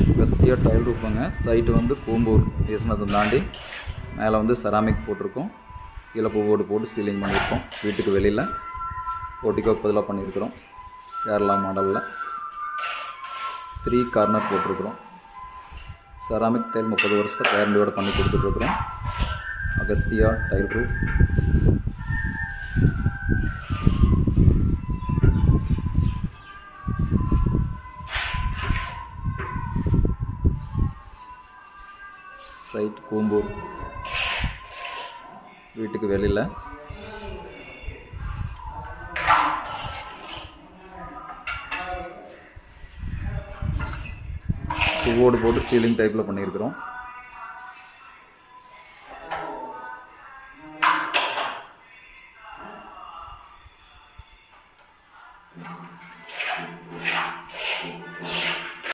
கஸ்தியாக tail ரூஃபுங்க site வந்து கூம்பூர் ஈசனத்தை தாண்டி மேலே வந்து செராமிக் போட்டிருக்கோம் கீழே பூவோடு போட்டு சீலிங் பண்ணியிருக்கோம் வீட்டுக்கு வெளியில் போட்டிக்கோக்கு பதிலாக பண்ணியிருக்கிறோம் கேரளா மாடலில் த்ரீ கார்னர் போட்டிருக்கிறோம் செராமிக் டைல் முப்பது வருஷம் கேரண்டியோட பண்ணி கொடுத்துட்ருக்குறோம் அகஸ்தியா டைல் ரூஃப் சைட் கூம்பூர் வீட்டுக்கு வெளியில் பூவோடு போட்டு சீலிங் டைப்பில் பண்ணியிருக்கிறோம்